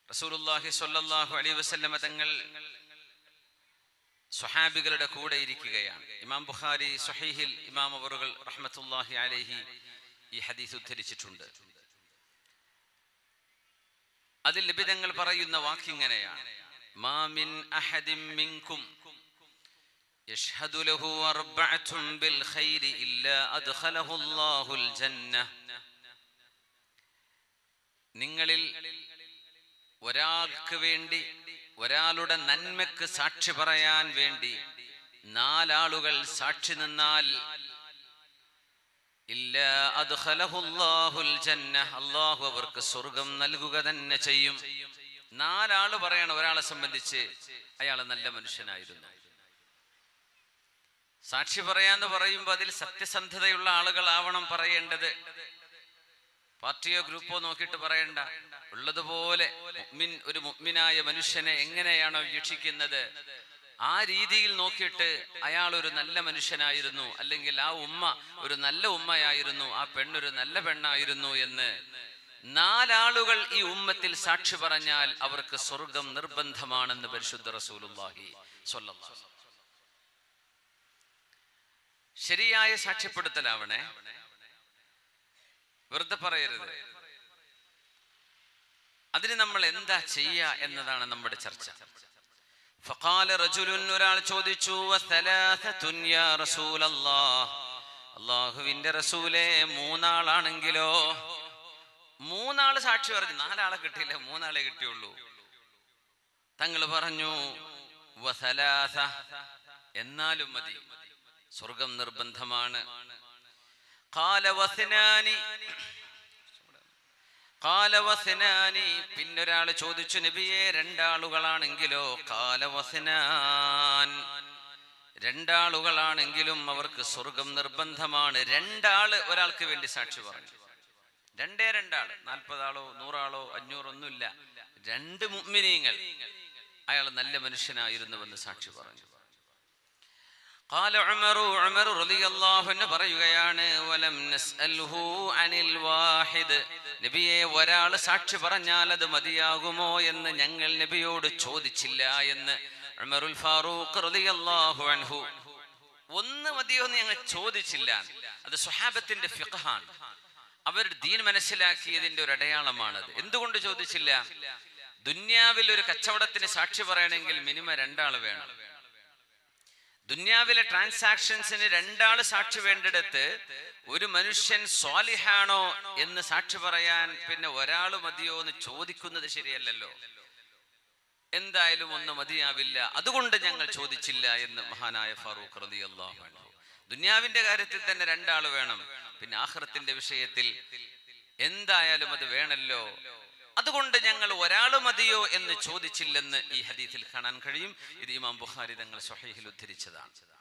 റസൂലുള്ളാഹി സ്വല്ലല്ലാഹു അലൈഹി വസല്ലമ തങ്ങൾ സ്വഹാബികളുടെ കൂടെ ഇരിക്കുകയാണ് ഇമാം ബുഖാരി സ്വഹീഹിൽ ഇമാം അവറുകൾ റഹ്മത്തുള്ളാഹി അലൈഹി ഈ ഹദീസ് ഉദ്ധരിച്ചിട്ടുണ്ട് അതിൽ ലഭിതങ്ങൾ പറയുന്ന വാക്കിങ്ങനെയാണ് മാമിൻ അഹദിൻ മിൻകും يشهد له أربعة بالخير إلا أدخله الله الجنة നിങ്ങളിൽ ഒരാൾക്ക് വേണ്ടി ഒരാളുടെ നന്മക്ക് സാക്ഷി പറയാൻ വേണ്ടി നാലാളുകൾ സാക്ഷി നിന്നാൽ ഇല്ല അദ്ഖലഹുല്ലാഹുൽ ജന്ന അള്ളാഹു അവർക്ക് സ്വർഗം നൽകുക തന്നെ ചെയ്യും നാലാള് പറയണം ഒരാളെ സംബന്ധിച്ച് അയാൾ നല്ല മനുഷ്യനായിരുന്നു സാക്ഷി പറയാന്ന് പറയുമ്പോൾ അതിൽ സത്യസന്ധതയുള്ള ആളുകളാവണം പറയേണ്ടത് പാർട്ടിയോ ഗ്രൂപ്പോ നോക്കിയിട്ട് പറയണ്ട ഉള്ളതുപോലെ മുഅ്മിൻ ഒരു മുഅ്മിനായ മനുഷ്യനെ എങ്ങനെയാണോ വീക്ഷിക്കുന്നത് ആ രീതിയിൽ നോക്കിയിട്ട് അയാൾ ഒരു നല്ല മനുഷ്യനായിരുന്നു അല്ലെങ്കിൽ ആ ഉമ്മ ഒരു നല്ല ഉമ്മയായിരുന്നു ആ പെണ്ണൊരു നല്ല പെണ്ണായിരുന്നു എന്ന് നാലാളുകൾ ഈ ഉമ്മത്തിൽ സാക്ഷി പറഞ്ഞാൽ അവർക്ക് സ്വർഗം നിർബന്ധമാണെന്ന് പരിശുദ്ധ റസൂലുള്ളാഹി സ്വല്ലല്ലാഹു അലൈഹി വസല്ലം. ശരിയായ സാക്ഷ്യപ്പെടുത്തലാവണേ വെറുതെ പറയരുത് അതിന് നമ്മൾ എന്താ ചെയ്യുക എന്നതാണ് നമ്മുടെ ചർച്ച ഫഖാല റജുലുൻ ഒരാൾ ചോദിച്ചു വസലാസത്തുൻ യാ റസൂലല്ലാഹ് അള്ളാഹുവിന്റെ റസൂലെ മൂന്നാളാണെങ്കിലോ മൂന്നാള് സാക്ഷി പറഞ്ഞു നാലാളെ കിട്ടിയില്ല മൂന്നാളെ കിട്ടിയുള്ളൂ തങ്ങൾ പറഞ്ഞു വസലാസ എന്നാലും മതി സ്വർഗം നിർബന്ധമാണ് ഖാല വസ്നാനി ഖാല വസ്നാനി പിന്നൊരാൾ ചോദിച്ചു നബിയെ രണ്ടാളുകളാണെങ്കിലോ ഖാല വസ്നാൻ രണ്ടാളുകളാണെങ്കിലും അവർക്ക് സ്വർഗം നിർബന്ധമാണ് രണ്ടാള് ഒരാൾക്ക് വേണ്ടി സാക്ഷി പറഞ്ഞു രണ്ടേ രണ്ടാള് നാൽപ്പതാളോ നൂറാളോ അഞ്ഞൂറൊന്നുമില്ല രണ്ട് മുഅ്മിനീങ്ങൾ അയാൾ നല്ല മനുഷ്യനായിരുന്നുവെന്ന് സാക്ഷി പറഞ്ഞു قال عمر عمر رضي الله عنه പറയുകയാണ് വലം നസ്അൽഹു അനിൽ വാഹിദ് നബിയെ ഒരാൾ സാക്ഷി പറഞ്ഞാൽ അത് മതിയാകുമോ എന്ന് ഞങ്ങൾ നബിയോട് ചോദിച്ചില്ല എന്ന് ഉമറുൽ ഫാറൂഖ് റളിയല്ലാഹു അൻഹു ഒന്ന് മതിയോ എന്ന് ഞങ്ങൾ ചോദിച്ചില്ല അത് സ്വഹാബത്തിന്റെ ഫിഖഹാണ് അവർ ദീൻ മനസ്സിലാക്കിയതിന്റെ ഒരു അടയാളമാണത് എന്തുകൊണ്ട് ചോദിച്ചില്ല ദുന്യാവിൽ ഒരു കച്ചവടത്തിന് സാക്ഷി പറയണമെങ്കിൽ മിനിമം രണ്ടാൾ വേണം ദുന്യാവിലെ ട്രാൻസാക്ഷൻസിന് രണ്ടാള് സാക്ഷി വേണ്ടിടത്ത് ഒരു മനുഷ്യൻ സ്വാലിഹാണോ എന്ന് സാക്ഷി പറയാൻ പിന്നെ ഒരാൾ മതിയോ എന്ന് ചോദിക്കുന്നത് ശരിയല്ലല്ലോ എന്തായാലും ഒന്ന് മതിയാവില്ല അതുകൊണ്ട് ഞങ്ങൾ ചോദിച്ചില്ല എന്ന് മഹാനായ ഫാറൂഖ് റതി അള്ളാഹു ദുന്യാവിന്റെ കാര്യത്തിൽ തന്നെ രണ്ടാൾ വേണം പിന്നെ ആഹ്റത്തിന്റെ വിഷയത്തിൽ എന്തായാലും അത് വേണല്ലോ അതുകൊണ്ട് ഞങ്ങൾ ഒരാൾ മതിയോ എന്ന് ചോദിച്ചില്ലെന്ന് ഈ ഹദീസിൽ കാണാൻ കഴിയും ഇത് ഇമാം ബുഖാരി തങ്ങൾ സ്വഹീഹിൽ ഉദ്ധരിച്ചതാണ്